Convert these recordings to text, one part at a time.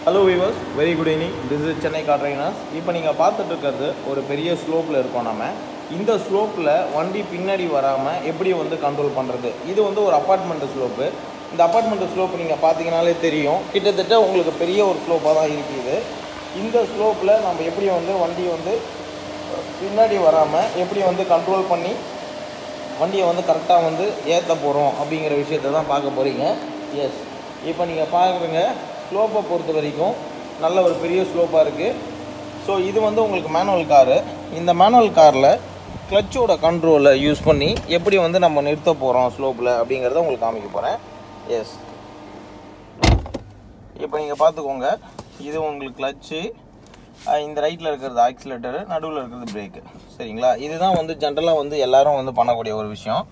hello viewers very good evening this is Chennai car trainers இப்போ நீங்கள் பார்த்துட்டு இருக்கிறது ஒரு பெரிய ஸ்லோப்பில் இருக்கோம் நம்ம இந்த ஸ்லோப்பில் வண்டி பின்னாடி வராமல் எப்படி வந்து கண்ட்ரோல் பண்ணுறது இது வந்து ஒரு அப்பார்ட்மெண்ட் ஸ்லோப்பு இந்த அப்பார்ட்மெண்ட் ஸ்லோப் நீங்கள் பார்த்தீங்கனாலே தெரியும் கிட்டத்தட்ட உங்களுக்கு பெரிய ஒரு ஸ்லோப்பாக தான் இருக்குது இந்த ஸ்லோப்பில் நம்ம எப்படி வந்து வண்டி வந்து பின்னாடி வராமல் எப்படி வந்து கண்ட்ரோல் பண்ணி வண்டியை வந்து கரெக்டாக வந்து ஏற்ற போகிறோம் அப்படிங்கிற விஷயத்தை தான் பார்க்க போகிறீங்க எஸ் இப்போ நீங்கள் பார்க்குறீங்க ஸ்லோப்பை பொறுத்த வரைக்கும் நல்ல ஒரு பெரிய ஸ்லோப்பாக இருக்குது ஸோ இது வந்து உங்களுக்கு மேனுவல் காரு இந்த மேனுவல் காரில் கிளச்சோட கண்ட்ரோலை யூஸ் பண்ணி எப்படி வந்து நம்ம நிறுத்த போகிறோம் ஸ்லோப்பில் அப்படிங்கிறத உங்களுக்கு காமிக்க போகிறேன் எஸ் இப்போ நீங்கள் பார்த்துக்கோங்க இது உங்களுக்கு கிளச்சு இந்த ரைட்டில் இருக்கிறது ஆக்சிலேட்டரு நடுவில் இருக்கிறது பிரேக்கு சரிங்களா இதுதான் வந்து ஜென்ரலாக வந்து எல்லாரும் வந்து பண்ணக்கூடிய ஒரு விஷயம்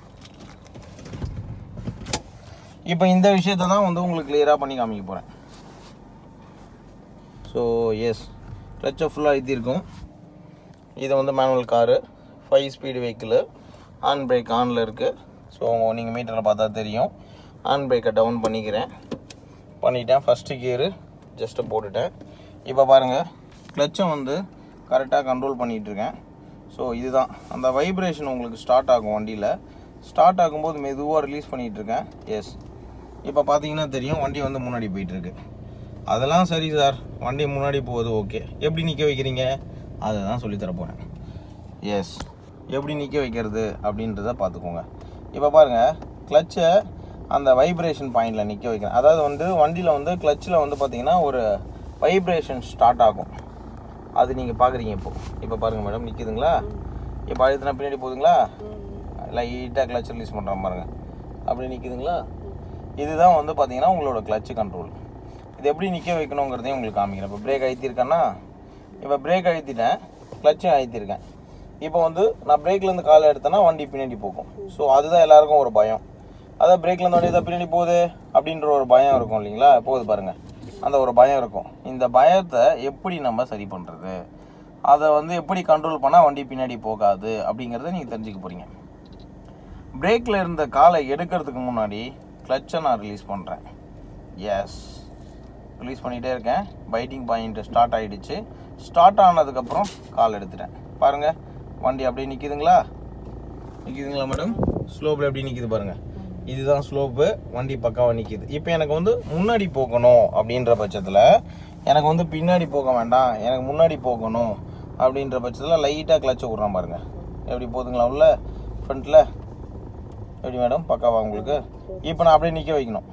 இப்போ இந்த விஷயத்தை தான் வந்து உங்களுக்கு கிளியராக பண்ணி காமிக்க போகிறேன் ஸோ எஸ் கிளச்சை ஃபுல்லாக அழுத்திருக்கும் இது வந்து manual car five speed vehicle on brake ஆனில் இருக்குது ஸோ நீங்கள் மீட்டரில் பார்த்தா தெரியும் ஆன் பிரேக்கை டவுன் பண்ணிக்கிறேன் பண்ணிட்டேன் ஃபஸ்ட்டு கியரு ஜஸ்ட்டு போட்டுட்டேன் இப்போ பாருங்கள் கிளச்சை வந்து கரெக்டாக கண்ட்ரோல் பண்ணிகிட்ருக்கேன் ஸோ இதுதான் அந்த வைப்ரேஷன் உங்களுக்கு ஸ்டார்ட் ஆகும் வண்டியில் ஸ்டார்ட் ஆகும்போது மெதுவாக ரிலீஸ் பண்ணிகிட்ருக்கேன் எஸ் இப்போ பார்த்தீங்கன்னா தெரியும் வண்டி வந்து முன்னாடி போயிட்டுருக்கு அதெல்லாம் சரி சார் வண்டி முன்னாடி போகுது ஓகே எப்படி நிற்க வைக்கிறீங்க அதை தான் சொல்லித்தர போகிறேன் எஸ் எப்படி நிற்க வைக்கிறது அப்படின்றத பார்த்துக்கோங்க இப்போ பாருங்கள் கிளச்சை அந்த வைப்ரேஷன் பாயிண்டில் நிற்க வைக்கிறேன் அதாவது வந்து வண்டியில் வந்து கிளச்சில் வந்து பார்த்தீங்கன்னா ஒரு வைப்ரேஷன் ஸ்டார்ட் ஆகும் அது நீங்கள் பார்க்குறீங்க இப்போ இப்போ பாருங்கள் மேடம் நிற்கிதுங்களா இப்போ அழுத்தினா பின்னாடி போகுதுங்களா லைட்டாக கிளச் ரிலீஸ் பண்ணுறேன் பாருங்கள் அப்படி நிற்கிதுங்களா இதுதான் வந்து பார்த்தீங்கன்னா உங்களோட கிளச்சு கண்ட்ரோல் இது எப்படி நிற்க வைக்கணுங்கிறதையும் உங்களுக்கு காமிக்கிறேன் இப்போ பிரேக் அழுத்திருக்கேன்னா இப்போ பிரேக் அழுத்திட்டேன் கிளச்சும் அழுத்திருக்கேன் இப்போ வந்து நான் பிரேக்லேருந்து காலை எடுத்தேன்னா வண்டி பின்னாடி போகும் ஸோ அதுதான் எல்லாருக்கும் ஒரு பயம் அதான் பிரேக்லேருந்து வண்டி தான் பின்னாடி போகுது அப்படின்ற ஒரு பயம் இருக்கும் இல்லைங்களா போகுது பாருங்கள் அந்த ஒரு பயம் இருக்கும் இந்த பயத்தை எப்படி நம்ம சரி பண்ணுறது அதை வந்து எப்படி கண்ட்ரோல் பண்ணால் வண்டி பின்னாடி போகாது அப்படிங்கிறத நீங்கள் தெரிஞ்சுக்க போகிறீங்க பிரேக்கில் இருந்த காலை எடுக்கிறதுக்கு முன்னாடி கிளச்சை நான் ரிலீஸ் பண்ணுறேன் எஸ் ரிலீஸ் பண்ணிகிட்டே இருக்கேன் பைட்டிங் பாயிண்ட் ஸ்டார்ட் ஆகிடுச்சு ஸ்டார்ட் ஆனதுக்கப்புறம் கால் எடுத்துட்டேன் பாருங்கள் வண்டி அப்படியே நிற்கிதுங்களா நிற்கிதுங்களா மேடம் ஸ்லோப்பில் எப்படி நிற்கிது பாருங்கள் இதுதான் ஸ்லோப்பு வண்டி பக்காவாக நிற்கிது இப்போ எனக்கு வந்து முன்னாடி போகணும் அப்படின்ற பட்சத்தில் எனக்கு வந்து பின்னாடி போக வேண்டாம் எனக்கு முன்னாடி போகணும் அப்படின்ற பட்சத்தில் லைட்டாக கிளச்சை விட்றேன் பாருங்க எப்படி போகுதுங்களா உள்ள ஃப்ரண்ட்டில் எப்படி மேடம் பக்காவா உங்களுக்கு இப்போ நான் அப்படியே நிற்க வைக்கணும்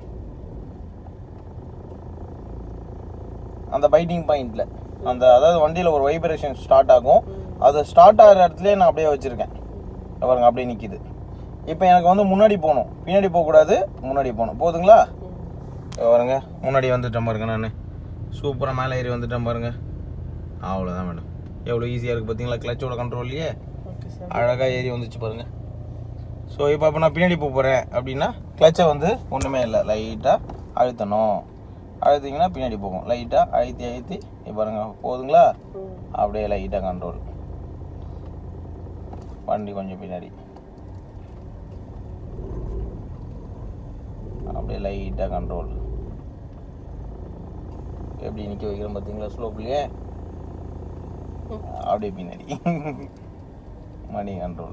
அந்த பைட்டிங் பாயிண்டில் அந்த அதாவது வண்டியில் ஒரு வைப்ரேஷன் ஸ்டார்ட் ஆகும் அது ஸ்டார்ட் ஆகிற இடத்துலயே நான் அப்படியே வச்சுருக்கேன் பாருங்க அப்படியே நிற்கிது இப்போ எனக்கு வந்து முன்னாடி போகணும் பின்னாடி போகக்கூடாது முன்னாடி போகணும் போதுங்களா இதோ பாருங்க முன்னாடி வந்துட்டேன் பாருங்க நான் சூப்பராக மேலே ஏறி வந்துட்டேன் பாருங்க அவ்வளோதான் மேடம் எவ்வளோ ஈஸியாக இருக்குது பார்த்தீங்களா கிளச்சோட கண்ட்ரோல்லையே அழகாக ஏறி வந்துச்சு பாருங்க ஸோ இப்போ அப்போ நான் பின்னாடி போக போகிறேன் அப்படின்னா கிளச்சை வந்து ஒன்றுமே இல்லை லைட்டாக அழுத்தணும் அழுத்திங்கன்னா பின்னாடி போகும் லைட்டாக அழுத்தி அழுத்தி இப்போ பாருங்க போதுங்களா அப்படியே லைட்டாக கண்ட்ரோல் வண்டி கொஞ்சம் பின்னாடி அப்படியே லைட்டாக கண்ட்ரோல் எப்படி நிற்க வைக்கிறோம் பார்த்தீங்களா ஸ்லோப்லேயே அப்படியே பின்னாடி மணி கண்ட்ரோல்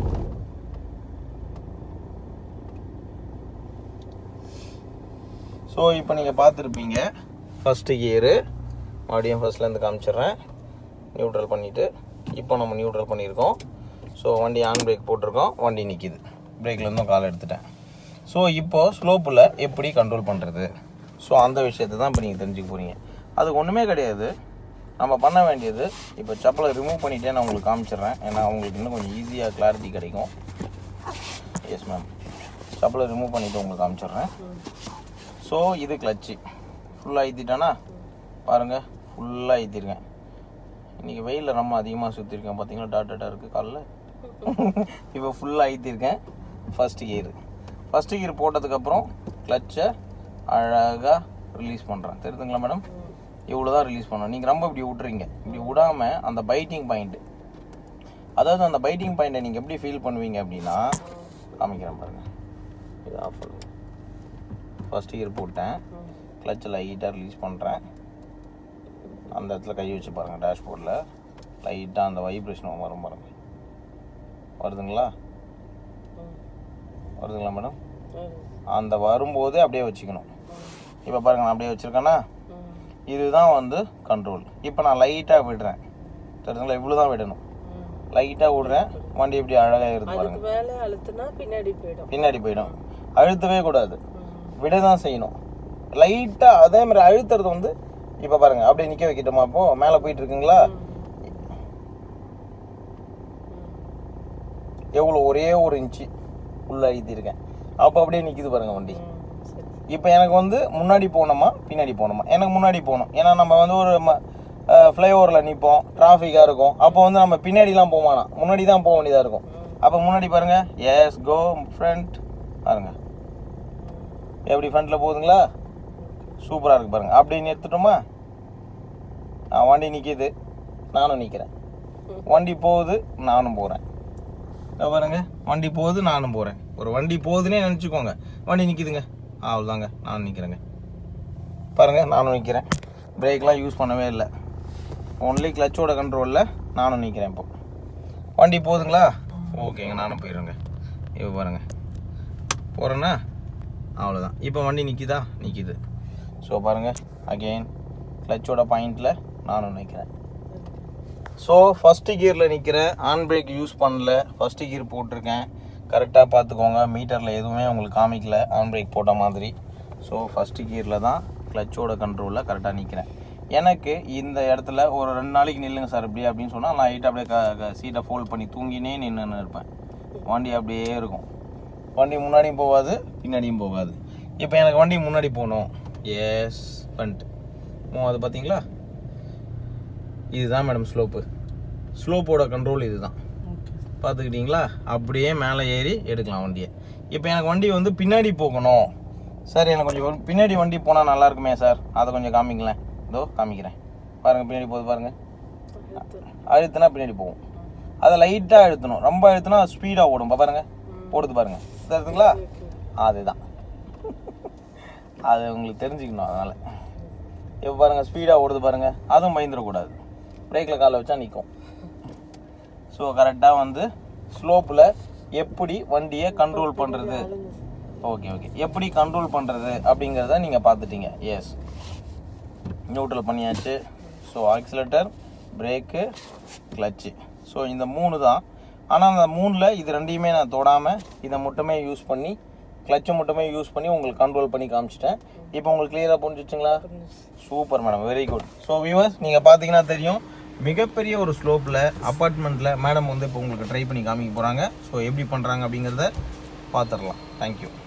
ஸோ இப்போ நீங்கள் பார்த்துருப்பீங்க ஃபஸ்ட்டு கியரு மறுபடியும் ஃபஸ்ட்லேருந்து காமிச்சிடுறேன் நியூட்ரல் பண்ணிவிட்டு இப்போ நம்ம நியூட்ரல் பண்ணியிருக்கோம் ஸோ வண்டி ஆன் பிரேக் போட்டிருக்கோம் வண்டி நிற்கிது பிரேக்லேருந்தும் கால் எடுத்துட்டேன் ஸோ இப்போது ஸ்லோப்பில் எப்படி கண்ட்ரோல் பண்ணுறது ஸோ அந்த விஷயத்தை தான் இப்போ நீங்கள் தெரிஞ்சுக்க போகிறீங்க அது ஒன்றுமே கிடையாது நம்ம பண்ண வேண்டியது இப்போ செப்பலை ரிமூவ் பண்ணிகிட்டே நான் உங்களுக்கு காமிச்சிடுறேன் ஏன்னா உங்களுக்கு இன்னும் கொஞ்சம் ஈஸியாக கிளாரிட்டி கிடைக்கும் எஸ் மேம் செப்பலை ரிமூவ் பண்ணிவிட்டு உங்களுக்கு காமிச்சிடுறேன் ஸோ இது கிளச்சு ஃபுல்லாக ஏற்றிட்டேன்னா பாருங்கள் ஃபுல்லாக ஏற்றிருக்கேன் இன்றைக்கி வெயிலில் ரொம்ப அதிகமாக சுற்றிருக்கேன் பார்த்தீங்களா டாட் டாட்டாக இருக்குது காலில் இப்போ ஃபுல்லாக ஏற்றிருக்கேன் ஃபஸ்ட்டு கியர் ஃபஸ்ட்டு கியர் போட்டதுக்கப்புறம் கிளச்சை அழகாக ரிலீஸ் பண்ணுறேன் தெரியுதுங்களா மேடம் இவ்வளோ தான் ரிலீஸ் பண்ணணும் நீங்கள் ரொம்ப இப்படி விட்றீங்க இப்படி விடாமல் அந்த பைட்டிங் பாயிண்ட்டு அதாவது அந்த பைட்டிங் பாயிண்ட்டை நீங்கள் எப்படி ஃபீல் பண்ணுவீங்க அப்படின்னா காமிக்கிறேன் பாருங்கள் இது ஆஃப் பண்ணுங்க ஃபஸ்ட் இயர் போட்டேன் கிளச்சை லைட்டாக ரிலீஸ் பண்ணுறேன் அந்த இடத்துல கை வச்சு பாருங்கள் டேஷ்போர்டில் லைட்டாக அந்த வைப்ரேஷன் வரும் பாருங்கள் வருதுங்களா வருதுங்களா மேடம் அந்த வரும்போது அப்படியே வச்சுக்கணும் இப்போ பாருங்க நான் அப்படியே வச்சுருக்கேன்னா இதுதான் வந்து கண்ட்ரோல் இப்போ நான் லைட்டாக விடுறேன் தெரியுதுங்களா இவ்வளோ தான் விடணும் லைட்டாக விடுறேன் வண்டி இப்படி அழகாக இருக்கு பாருங்க அதுக்கு மேல அழுத்துனா பின்னாடி போயிடும் பின்னாடி போயிடும் அழுத்தவே கூடாது விட தான் செய்யணும் லைட்டாக அதே மாதிரி அழுத்துறது வந்து இப்போ பாருங்க அப்படியே நிற்க வைக்கட்டுமா அப்போ மேலே போயிட்டு இருக்குங்களா எவ்வளோ ஒரே ஒரு இன்ச்சு உள்ள அழுத்திருக்கேன் அப்போ அப்படியே நிற்கிது பாருங்க வண்டி ம், சரி இப்போ எனக்கு வந்து முன்னாடி போகணுமா பின்னாடி போகணுமா எனக்கு முன்னாடி போகணும் ஏன்னா நம்ம வந்து ஒரு ஃப்ளைஓவரில் நிற்போம் டிராஃபிக்காக இருக்கும் அப்போ வந்து நம்ம பின்னாடிலாம் போமானா முன்னாடி தான் போக வேண்டியதாக இருக்கும் அப்போ முன்னாடி பாருங்க எஸ் கோ ஃப்ரண்ட் பாருங்க எப்படி ஃப்ரண்ட்டில் போகுதுங்களா சூப்பராக இருக்கு பாருங்க அப்படி நிறுத்துட்டோமா ஆ, வண்டி நிற்கிது நானும் நிற்கிறேன் வண்டி போகுது நானும் போகிறேன் இதோ பாருங்க வண்டி போகுது நானும் போகிறேன் ஒரு வண்டி போகுதுன்னே நினச்சிக்கோங்க வண்டி நிற்கிதுங்க அவ்வளோதாங்க நானும் நிற்கிறேங்க பாருங்க நானும் நிற்கிறேன் பிரேக்லாம் யூஸ் பண்ணவே இல்லை ஒன்லி கிளச்சோட கண்ட்ரோலில் நானும் நிற்கிறேன் இப்போ வண்டி போகுதுங்களா ஓகேங்க நானும் போயிடுறேங்க இப்போ பாருங்க போகிறேன்னா அவ்வளோதான் இப்போ வண்டி நிற்கிதா நிற்கிது ஸோ பாருங்க அகெயின் கிளச்சோட பாயிண்டில் நானும் நிற்கிறேன் ஸோ ஃபஸ்ட்டு கியரில் நிற்கிறேன் ஆன் பிரேக் யூஸ் பண்ணல ஃபஸ்ட்டு கியர் போட்டிருக்கேன் கரெக்டாக பார்த்துக்கோங்க மீட்டரில் எதுவுமே உங்களுக்கு காமிக்கல ஆன் பிரேக் போட்ட மாதிரி ஸோ ஃபஸ்ட்டு கியரில் தான் கிளச்சோட கண்ட்ரோலில் கரெக்டாக நிற்கிறேன் எனக்கு இந்த இடத்துல ஒரு ரெண்டு நாளைக்கு நில்லுங்க சார் இப்படி அப்படின்னு சொன்னால் நான் ஹைட்டாக அப்படியே க சீட்டை ஃபோல்ட் பண்ணி தூங்கினே நின்றுன்னு இருப்பேன் வண்டி அப்படியே இருக்கும் வண்டி முன்னாடியும் போகாது பின்னாடியும் போகாது இப்போ எனக்கு வண்டி முன்னாடி போகணும் எஸ் பண்ணிட்டு அது பார்த்தீங்களா இதுதான் மேடம் ஸ்லோப்பு ஸ்லோப்போட கண்ட்ரோல் இதுதான் ஓகே பார்த்துக்கிட்டிங்களா அப்படியே மேலே ஏறி எடுக்கலாம் வண்டியை இப்போ எனக்கு வண்டி வந்து பின்னாடி போகணும் சார் எனக்கு கொஞ்சம் பின்னாடி வண்டி போனால் நல்லா இருக்குமே சார் அதை கொஞ்சம் காமிங்களேன் இதோ காமிக்கிறேன் பாருங்கள் பின்னாடி போகுது பாருங்கள் அழுத்துனா பின்னாடி போகும் அதை லைட்டாக அழுத்தணும் ரொம்ப அழுத்தினா ஸ்பீடாக ஓடும் பா பாருங்க ஓடுது பாருங்க தெரியுதுங்களா அதுதான் அது உங்களுக்கு தெரிஞ்சுக்கணும் அதனால் இப்போ பாருங்கள் ஸ்பீடாக ஓடுது பாருங்க அதுவும் பயந்துடக்கூடாது பிரேக்கில் காலை வச்சா நிற்கும் ஸோ கரெக்டாக வந்து ஸ்லோப்பில் எப்படி வண்டியை கண்ட்ரோல் பண்ணுறது ஓகே ஓகே எப்படி கண்ட்ரோல் பண்ணுறது அப்படிங்கிறத நீங்கள் பார்த்துட்டீங்க எஸ் நியூட்ரல் பண்ணியாச்சு so accelerator brake clutch so இந்த மூணு தான் ஆனால் அந்த மூணில் இது ரெண்டையுமே நான் தொடாமல் இதை மட்டுமே யூஸ் பண்ணி கிளச்சை மட்டுமே யூஸ் பண்ணி உங்களுக்கு கண்ட்ரோல் பண்ணி காமிச்சிட்டேன் இப்போ உங்களுக்கு கிளியராக புரிஞ்சிச்சுங்களா super madam very good so viewers நீங்கள் பார்த்தீங்கன்னா தெரியும் மிகப்பெரிய ஒரு ஸ்லோப்பில் அப்பார்ட்மெண்ட்டில் மேடம் வந்து இப்போ உங்களுக்கு ட்ரை பண்ணி காமிக்க போகிறாங்க ஸோ எப்படி பண்ணுறாங்க அப்படிங்கிறத பார்த்துடலாம் தேங்க்யூ